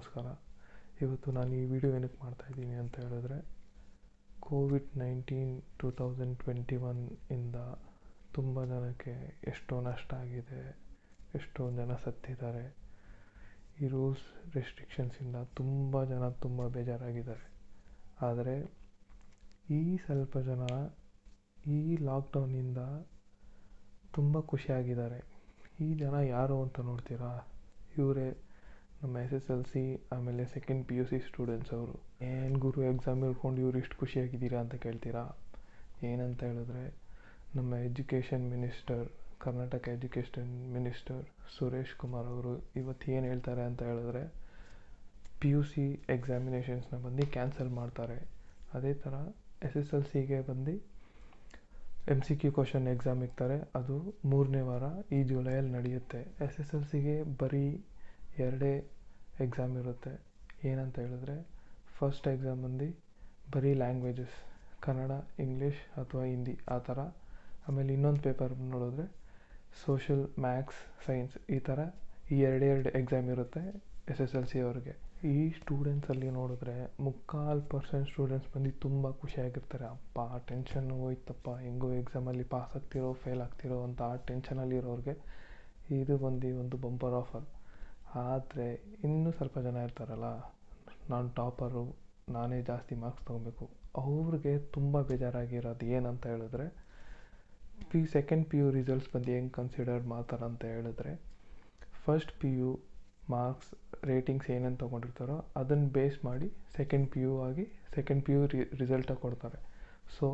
ನಮಸ್ಕಾರ ಇವತ್ತು ನಾನು ಈ ವಿಡಿಯೋ ಏನಕ್ಕೆ ಮಾಡ್ತಾಯಿದ್ದೀನಿ ಅಂತ ಹೇಳಿದ್ರೆ COVID nineteen two thousand twenty one ಇಂದ ತುಂಬ ಜನಕ್ಕೆ ಎಷ್ಟೋ ನಷ್ಟ ಆಗಿದೆ ಎಷ್ಟೋ ಜನ ಸತ್ತಿದ್ದಾರೆ ಈ ರೂಲ್ಸ್ ರೆಸ್ಟ್ರಿಕ್ಷನ್ಸಿಂದ ತುಂಬ ಜನ ತುಂಬ ಬೇಜಾರಾಗಿದ್ದಾರೆ ಆದರೆ ಈ ಸ್ವಲ್ಪ ಜನ ಈ ಲಾಕ್ಡೌನಿಂದ ತುಂಬ ಖುಷಿಯಾಗಿದ್ದಾರೆ ಈ ಜನ ಯಾರು ಅಂತ ನೋಡ್ತೀರಾ ಇವರೇ ನಮ್ಮ ಎಸ್ ಎಸ್ ಎಲ್ ಸಿ ಆಮೇಲೆ second P U C students ಅವರು ಏನು ಗುರು ಎಕ್ಸಾಮ್ ಹೇಳ್ಕೊಂಡು ಇವ್ರು ಇಷ್ಟು ಖುಷಿಯಾಗಿದ್ದೀರಾ ಅಂತ ಕೇಳ್ತೀರಾ ಏನಂತ ಹೇಳಿದ್ರೆ ನಮ್ಮ education minister Karnataka education minister Suresh Kumar ಅವರು ಇವತ್ತು ಏನು ಹೇಳ್ತಾರೆ ಅಂತ ಹೇಳಿದ್ರೆ ಪಿ ಯು ಸಿ ಎಕ್ಸಾಮಿನೇಷನ್ಸ್ನ ಬಂದು ಕ್ಯಾನ್ಸಲ್ ಮಾಡ್ತಾರೆ ಅದೇ ಥರ ಎಸ್ ಎಸ್ ಎಲ್ ಸಿಗೆ ಬಂದು M C Q question exam ಇಕ್ತಾರೆ ಅದು ಮೂರನೇ ವಾರ ಈ ಜುಲೈಯಲ್ಲಿ ನಡೆಯುತ್ತೆ ಎಸ್ ಎಸ್ ಎಲ್ ಸಿಗೆ ಬರೀ ಎರಡೇ ಎಕ್ಸಾಮ್ ಇರುತ್ತೆ ಏನಂತ ಹೇಳಿದ್ರೆ ಫಸ್ಟ್ ಎಕ್ಸಾಮ್ ಬಂದು ಬರೀ ಲ್ಯಾಂಗ್ವೇಜಸ್ ಕನ್ನಡ ಇಂಗ್ಲೀಷ್ ಅಥವಾ ಹಿಂದಿ ಆ ಥರ ಆಮೇಲೆ ಇನ್ನೊಂದು ಪೇಪರ್ ನೋಡಿದ್ರೆ ಸೋಷಲ್ ಮ್ಯಾಥ್ಸ್ ಸೈನ್ಸ್ ಈ ಥರ ಈ ಎರಡೇ ಎರಡು ಎಕ್ಸಾಮ್ ಇರುತ್ತೆ ಎಸ್ ಎಸ್ ಎಲ್ ಸಿ ಅವ್ರಿಗೆ ಈ ಸ್ಟೂಡೆಂಟ್ಸಲ್ಲಿ ನೋಡಿದ್ರೆ ಮುಕ್ಕಾಲು ಪರ್ಸೆಂಟ್ ಸ್ಟೂಡೆಂಟ್ಸ್ ಬಂದು ತುಂಬ ಖುಷಿಯಾಗಿರ್ತಾರೆ ಅಪ್ಪ ಟೆನ್ಷನ್ ಹೋಯ್ತಪ್ಪ ಹೆಂಗೋ ಎಕ್ಸಾಮಲ್ಲಿ ಪಾಸ್ ಆಗ್ತಿರೋ ಫೇಲ್ ಆಗ್ತಿರೋ ಅಂತ ಆ ಟೆನ್ಷನಲ್ಲಿ ಇರೋರಿಗೆ ಇದು ಬಂದು ಒಂದು ಬಂಪರ್ ಆಫರ್ ಆದರೆ ಇನ್ನೂ ಸ್ವಲ್ಪ ಜನ ಇರ್ತಾರಲ್ಲ ನಾನು ಟಾಪರು ನಾನೇ ಜಾಸ್ತಿ ಮಾರ್ಕ್ಸ್ ತೊಗೊಬೇಕು ಅವ್ರಿಗೆ ತುಂಬ ಬೇಜಾರಾಗಿರೋದು ಏನಂತ ಹೇಳಿದ್ರೆ P second P U results ಬಂದು ಹೆಂಗೆ ಕನ್ಸಿಡರ್ ಮಾಡ್ತಾರೆ ಅಂತ ಹೇಳಿದ್ರೆ first P U marks ratings ಏನೇನು ತೊಗೊಂಡಿರ್ತಾರೋ ಅದನ್ನು ಬೇಸ್ ಮಾಡಿ ಸೆಕೆಂಡ್ ಪಿ ಯು ಆಗಿ ಸೆಕೆಂಡ್ ಪಿ ಯು ರಿ ರಿಸಲ್ಟಾಗಿ ಕೊಡ್ತಾರೆ ಸೊ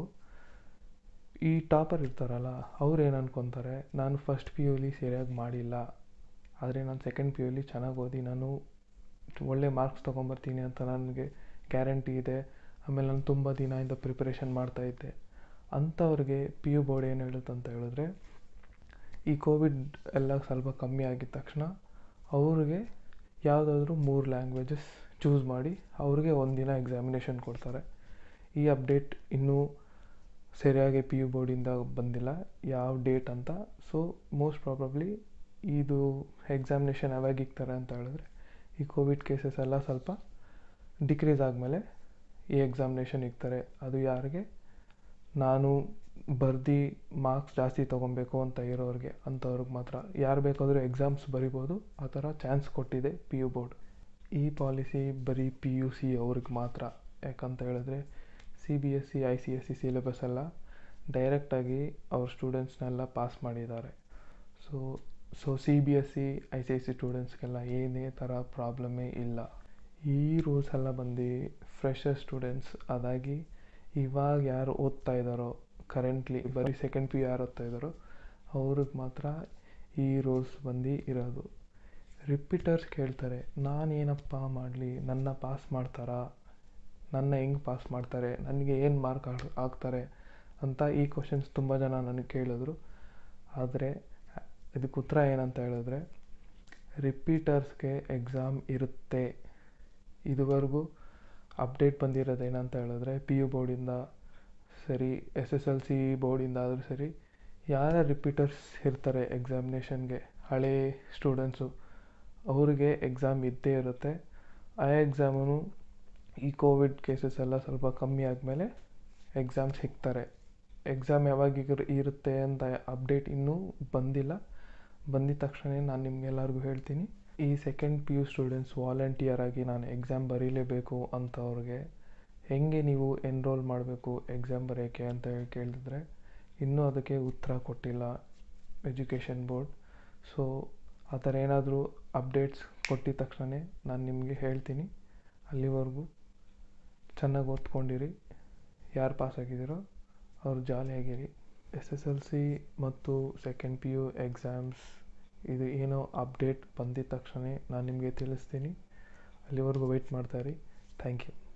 ಈ ಟಾಪರ್ ಇರ್ತಾರಲ್ಲ ಅವ್ರು ಏನು ಅನ್ಕೊತಾರೆ ನಾನು ಫಸ್ಟ್ ಪಿ ಯುಲಿ ಸರಿಯಾಗಿ ಮಾಡಿಲ್ಲ ಆದರೆ ನಾನು ಸೆಕೆಂಡ್ ಪಿ ಯುಲಿ ಚೆನ್ನಾಗಿ ಓದಿ ನಾನು ಒಳ್ಳೆ ಮಾರ್ಕ್ಸ್ ತೊಗೊಂಬರ್ತೀನಿ ಅಂತ ನನಗೆ ಗ್ಯಾರಂಟಿ ಇದೆ ಆಮೇಲೆ ನಾನು ತುಂಬ ದಿನದಿಂದ ಪ್ರಿಪ್ರೇಷನ್ ಮಾಡ್ತಾಯಿದ್ದೆ ಅಂಥವ್ರಿಗೆ ಪಿ ಯು ಬೋರ್ಡ್ ಏನು ಹೇಳುತ್ತೆ ಅಂತ ಹೇಳಿದ್ರೆ ಈ ಕೋವಿಡ್ ಎಲ್ಲ ಸ್ವಲ್ಪ ಕಮ್ಮಿ ಆಗಿದ ತಕ್ಷಣ ಅವ್ರಿಗೆ ಯಾವುದಾದ್ರೂ ಮೂರು ಲ್ಯಾಂಗ್ವೇಜಸ್ ಚೂಸ್ ಮಾಡಿ ಅವ್ರಿಗೆ ಒಂದಿನ ಎಕ್ಸಾಮಿನೇಷನ್ ಕೊಡ್ತಾರೆ ಈ ಅಪ್ಡೇಟ್ ಇನ್ನೂ ಸರಿಯಾಗಿ ಪಿ ಯು ಬೋರ್ಡಿಂದ ಬಂದಿಲ್ಲ ಯಾವ ಡೇಟ್ ಅಂತ ಸೊ ಮೋಸ್ಟ್ ಪ್ರಾಬಬ್ಲಿ ಇದು ಎಕ್ಸಾಮಿನೇಷನ್ ಯಾವಾಗ ಇಕ್ತಾರೆ ಅಂತ ಹೇಳಿದ್ರೆ ಈ ಕೋವಿಡ್ ಕೇಸಸ್ ಎಲ್ಲ ಸ್ವಲ್ಪ ಡಿಕ್ರೀಸ್ ಆದಮೇಲೆ ಈ ಎಕ್ಸಾಮಿನೇಷನ್ ಇಕ್ತಾರೆ ಅದು ಯಾರಿಗೆ ನಾನು ಬರ್ದು ಮಾರ್ಕ್ಸ್ ಜಾಸ್ತಿ ತೊಗೊಬೇಕು ಅಂತ ಇರೋರಿಗೆ ಅಂಥವ್ರಿಗೆ ಮಾತ್ರ ಯಾರು ಬೇಕಾದರೂ ಎಕ್ಸಾಮ್ಸ್ ಬರಿಬೋದು ಆ ಥರ ಚಾನ್ಸ್ ಕೊಟ್ಟಿದೆ ಪಿ ಯು ಬೋರ್ಡ್ ಈ ಪಾಲಿಸಿ ಬರೀ ಪಿ ಯು ಸಿ ಅವ್ರಿಗೆ ಮಾತ್ರ ಯಾಕಂತ ಹೇಳಿದ್ರೆ C B S C I C S C syllabus ಎಲ್ಲ ಡೈರೆಕ್ಟಾಗಿ ಅವ್ರ ಸ್ಟೂಡೆಂಟ್ಸ್ನೆಲ್ಲ ಪಾಸ್ ಮಾಡಿದ್ದಾರೆ so so C B S C I C S C ಸ್ಟೂಡೆಂಟ್ಸ್ಗೆಲ್ಲ ಏನೇ ಥರ ಪ್ರಾಬ್ಲಮ್ಮೇ ಇಲ್ಲ ಈ ರೂಲ್ಸ್ ಎಲ್ಲ ಬಂದು ಫ್ರೆಶರ್ ಸ್ಟೂಡೆಂಟ್ಸ್ ಅದಾಗಿ ಇವಾಗ ಯಾರು ಓದ್ತಾ ಇದ್ದಾರೋ ಕರೆಂಟ್ಲಿ ಬರೀ ಸೆಕೆಂಡ್ ಪಿ ಯು ಯಾರು ಓದ್ತಾ ಇದ್ದಾರೋ ಅವ್ರಿಗೆ ಮಾತ್ರ ಈ ರೂಲ್ಸ್ ಬಂದು ಇರೋದು ರಿಪೀಟರ್ಸ್ ಕೇಳ್ತಾರೆ ನಾನೇನಪ್ಪ ಮಾಡಲಿ ನನ್ನ ಪಾಸ್ ಮಾಡ್ತಾರಾ ನನ್ನ ಹೆಂಗೆ ಪಾಸ್ ಮಾಡ್ತಾರೆ ನನಗೆ ಏನು ಮಾರ್ಕ್ ಆಗ್ತಾರೆ ಅಂತ ಈ ಕ್ವಶನ್ಸ್ ತುಂಬ ಜನ ನನಗೆ ಕೇಳಿದ್ರು ಆದರೆ ಇದಕ್ಕೆ ಉತ್ತರ ಏನಂತ ಹೇಳಿದ್ರೆ ರಿಪೀಟರ್ಸ್ಗೆ ಎಕ್ಸಾಮ್ ಇರುತ್ತೆ ಇದುವರೆಗೂ ಅಪ್ಡೇಟ್ ಬಂದಿರೋದು ಏನಂತ ಹೇಳಿದ್ರೆ ಪಿ ಯು ಬೋರ್ಡಿಂದ ಸರಿ ಎಸ್ ಎಸ್ ಎಲ್ ಸಿ ಬೋರ್ಡಿಂದ ಆದರೂ ಸರಿ ಯಾರ ರಿಪೀಟರ್ಸ್ ಇರ್ತಾರೆ ಎಕ್ಸಾಮಿನೇಷನ್ಗೆ ಹಳೇ ಸ್ಟೂಡೆಂಟ್ಸು ಅವರಿಗೆ ಎಕ್ಸಾಮ್ ಇದ್ದೇ ಇರುತ್ತೆ ಆ ಎಕ್ಸಾಮು ಈ ಕೋವಿಡ್ ಕೇಸಸ್ ಎಲ್ಲ ಸ್ವಲ್ಪ ಕಮ್ಮಿ ಆದಮೇಲೆ ಎಕ್ಸಾಮ್ ಸಿಗ್ತಾರೆ ಎಕ್ಸಾಮ್ ಯಾವಾಗ ಇರುತ್ತೆ ಅಂತ ಅಪ್ಡೇಟ್ ಇನ್ನೂ ಬಂದಿಲ್ಲ ಬಂದಿದ ತಕ್ಷಣ ನಾನು ನಿಮಗೆಲ್ಲರಿಗೂ ಹೇಳ್ತೀನಿ ಈ second P U students volunteer ಆಗಿ ನಾನು ಎಕ್ಸಾಮ್ ಬರೀಲೇಬೇಕು ಅಂಥವ್ರಿಗೆ ಹೆಂಗೆ ನೀವು ಎನ್ರೋಲ್ ಮಾಡಬೇಕು ಎಕ್ಸಾಮ್ ಬರೆಯೋಕ್ಕೆ ಅಂತ ಹೇಳಿ ಕೇಳಿದ್ರೆ ಇನ್ನೂ ಅದಕ್ಕೆ ಉತ್ತರ ಕೊಟ್ಟಿಲ್ಲ ಎಜುಕೇಷನ್ ಬೋರ್ಡ್ ಸೊ ಆ ಥರ ಏನಾದರೂ ಅಪ್ಡೇಟ್ಸ್ ಕೊಟ್ಟಿದ ತಕ್ಷಣ ನಾನು ನಿಮಗೆ ಹೇಳ್ತೀನಿ ಅಲ್ಲಿವರೆಗೂ ಚೆನ್ನಾಗಿ ಓದ್ಕೊಂಡಿರಿ ಯಾರು ಪಾಸ್ ಆಗಿದ್ದೀರೋ ಅವ್ರು ಜಾಲಿಯಾಗಿರಿ ಎಸ್ ಎಸ್ ಎಲ್ ಸಿ ಮತ್ತು ಸೆಕೆಂಡ್ ಪಿ ಯು ಎಕ್ಸಾಮ್ಸ್ ಇದು ಏನೋ ಅಪ್ಡೇಟ್ ಬಂದಿದ ತಕ್ಷಣ ನಾನು ನಿಮಗೆ ತಿಳಿಸ್ತೀನಿ ಅಲ್ಲಿವರೆಗೂ ವೆಯ್ಟ್ ಮಾಡ್ತಾಯಿರಿ ಥ್ಯಾಂಕ್ ಯು